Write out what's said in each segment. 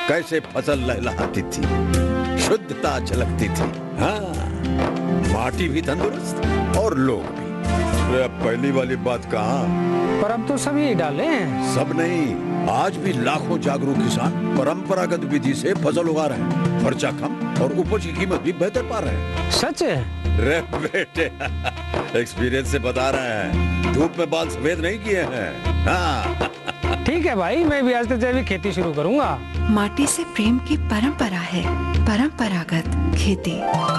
कैसे फसल लहलहाती थी शुद्धता झलकती थी हाँ माटी भी तंदुरुस्त और लोग भी अरे अब पहली वाली बात कहाँ पर अब तो सब यही डाले हैं सब नहीं आज भी लाखों जागरूक किसान परंपरागत विधि से फसल उगा रहे हैं खर्चा कम और उपज की कीमत भी बेहतर पा रहे हैं सच है रे बेटे एक्सपीरियंस से बता रहे हैं धूप में बाल सफेद नहीं किए हैं हाँ ठीक है भाई मैं भी आज से जैविक खेती शुरू करूंगा माटी से प्रेम की परंपरा है परंपरागत खेती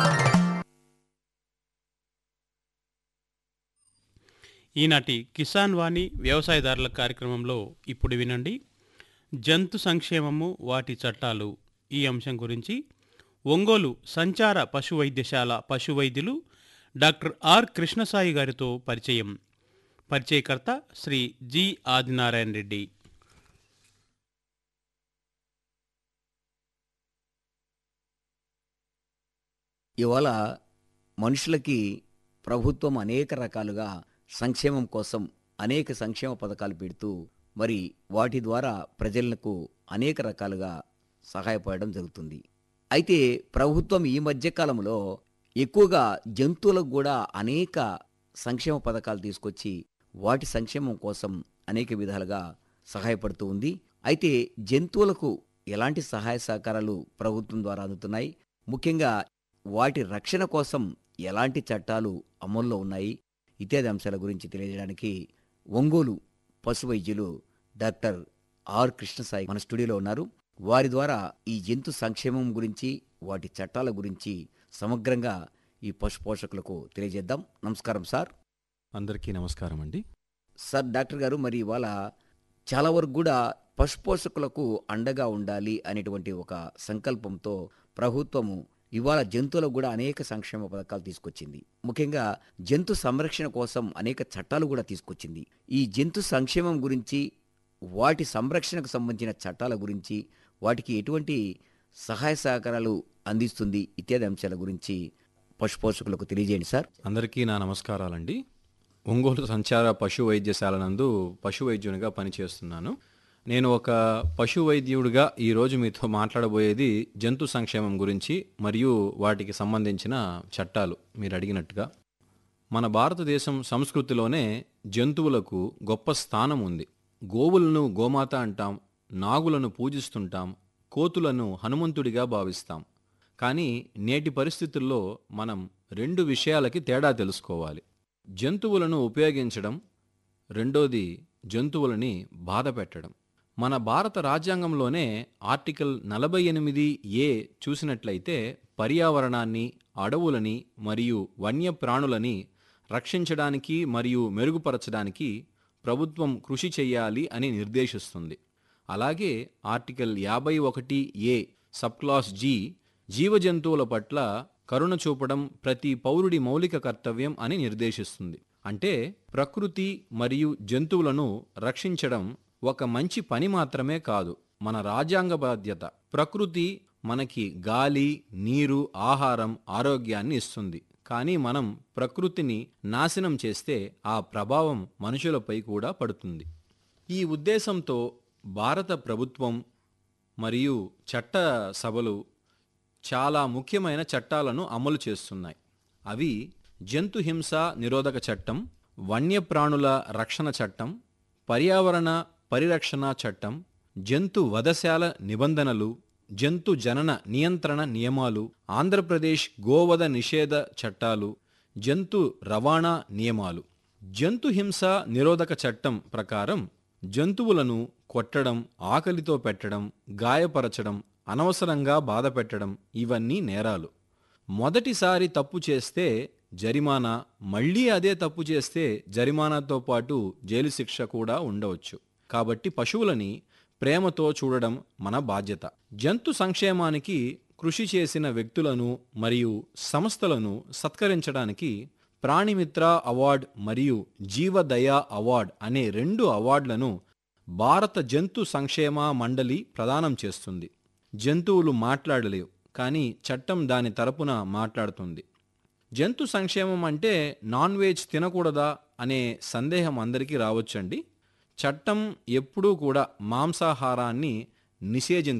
ఈనాటి కిసాన్ వాణి వ్యవసాయదారుల కార్యక్రమంలో ఇప్పుడు వినండి జంతు సంక్షేమము వాటి చట్టాలు ఈ అంశం గురించి ఒంగోలు సంచార పశు వైద్యశాల పశు వైద్యులు డాక్టర్ ఆర్ కృష్ణసాయి గారితో పరిచయం పరిచయకర్త శ్రీ జి ఆదినారాయణ రెడ్డి ఇవాళ మనుషులకి ప్రభుత్వం అనేక రకాలుగా సంక్షేమం కోసం అనేక సంక్షేమ పథకాలు పెడుతూ మరి వాటి ద్వారా ప్రజలకు అనేక రకాలుగా సహాయపడడం జరుగుతుంది అయితే ప్రభుత్వం ఈ మధ్య కాలంలో ఎక్కువగా జంతువులకు కూడా అనేక సంక్షేమ పథకాలు తీసుకొచ్చి వాటి సంక్షేమం కోసం అనేక విధాలుగా సహాయపడుతూ ఉంది అయితే జంతువులకు ఎలాంటి సహాయ సహకారాలు ప్రభుత్వం ద్వారా అందుతున్నాయి ముఖ్యంగా వాటి రక్షణ కోసం ఎలాంటి చట్టాలు అమల్లో ఉన్నాయి ఇత్యాది అంశాల గురించి తెలియజేయడానికి ఒంగోలు పశు వైద్యులు డాక్టర్ ఆర్ కృష్ణసాయి మన స్టూడియోలో ఉన్నారు వారి ద్వారా ఈ జంతు సంక్షేమం గురించి వాటి చట్టాల గురించి సమగ్రంగా ఈ పశు పోషకులకు తెలియజేద్దాం నమస్కారం సార్ అందరికీ నమస్కారం అండి సార్ డాక్టర్ గారు మరి ఇవాళ చాలా వరకు కూడా పశు పోషకులకు అండగా ఉండాలి అనేటువంటి ఒక సంకల్పంతో ప్రభుత్వము ఇవాళ జంతువులకు కూడా అనేక సంక్షేమ పథకాలు తీసుకొచ్చింది ముఖ్యంగా జంతు సంరక్షణ కోసం అనేక చట్టాలు కూడా తీసుకొచ్చింది ఈ జంతు సంక్షేమం గురించి వాటి సంరక్షణకు సంబంధించిన చట్టాల గురించి వాటికి ఎటువంటి సహాయ సహకారాలు అందిస్తుంది ఇత్యాది అంశాల గురించి పశు పోషకులకు తెలియజేయండి సార్ అందరికీ నా నమస్కారాలండి ఒంగోలు సంచార పశు వైద్యశాల నందు పశు వైద్యునిగా పనిచేస్తున్నాను నేను ఒక పశు వైద్యుడిగా ఈరోజు మీతో మాట్లాడబోయేది జంతు సంక్షేమం గురించి మరియు వాటికి సంబంధించిన చట్టాలు మీరు అడిగినట్టుగా మన భారతదేశం సంస్కృతిలోనే జంతువులకు గొప్ప స్థానం ఉంది గోవులను గోమాత అంటాం నాగులను పూజిస్తుంటాం కోతులను హనుమంతుడిగా భావిస్తాం కానీ నేటి పరిస్థితుల్లో మనం రెండు విషయాలకి తేడా తెలుసుకోవాలి జంతువులను ఉపయోగించడం రెండోది జంతువులని బాధ పెట్టడం మన భారత రాజ్యాంగంలోనే ఆర్టికల్ నలభై ఎనిమిది ఏ చూసినట్లయితే పర్యావరణాన్ని అడవులని మరియు వన్యప్రాణులని రక్షించడానికి మరియు మెరుగుపరచడానికి ప్రభుత్వం కృషి చేయాలి అని నిర్దేశిస్తుంది అలాగే ఆర్టికల్ యాభై ఒకటి ఏ సబ్ క్లాస్ జీ జీవజంతువుల పట్ల కరుణ చూపడం ప్రతి పౌరుడి మౌలిక కర్తవ్యం అని నిర్దేశిస్తుంది అంటే ప్రకృతి మరియు జంతువులను రక్షించడం ఒక మంచి పని మాత్రమే కాదు మన రాజ్యాంగ బాధ్యత ప్రకృతి మనకి గాలి నీరు ఆహారం ఆరోగ్యాన్ని ఇస్తుంది కానీ మనం ప్రకృతిని నాశనం చేస్తే ఆ ప్రభావం మనుషులపై కూడా పడుతుంది ఈ ఉద్దేశంతో భారత ప్రభుత్వం మరియు చట్ట సభలు చాలా ముఖ్యమైన చట్టాలను అమలు చేస్తున్నాయి అవి జంతు హింస నిరోధక చట్టం వన్యప్రాణుల రక్షణ చట్టం పర్యావరణ పరిరక్షణ చట్టం జంతు వధశాల నిబంధనలు జంతు జనన నియంత్రణ నియమాలు ఆంధ్రప్రదేశ్ గోవధ నిషేధ చట్టాలు జంతు రవాణా నియమాలు జంతు హింస నిరోధక చట్టం ప్రకారం జంతువులను కొట్టడం ఆకలితో పెట్టడం గాయపరచడం అనవసరంగా బాధ పెట్టడం ఇవన్నీ నేరాలు మొదటిసారి తప్పు చేస్తే జరిమానా మళ్ళీ అదే తప్పు చేస్తే జరిమానాతో పాటు జైలు శిక్ష కూడా ఉండవచ్చు కాబట్టి పశువులని ప్రేమతో చూడడం మన బాధ్యత జంతు సంక్షేమానికి కృషి చేసిన వ్యక్తులను మరియు సంస్థలను సత్కరించడానికి ప్రాణిమిత్ర అవార్డ్ మరియు జీవదయ అవార్డ్ అనే రెండు అవార్డులను భారత జంతు సంక్షేమ మండలి ప్రదానం చేస్తుంది జంతువులు మాట్లాడలేవు కానీ చట్టం దాని తరపున మాట్లాడుతుంది జంతు సంక్షేమం అంటే నాన్ వెజ్ తినకూడదా అనే సందేహం అందరికీ రావచ్చండి చట్టం ఎప్పుడూ కూడా మాంసాహారాన్ని నిషేధించ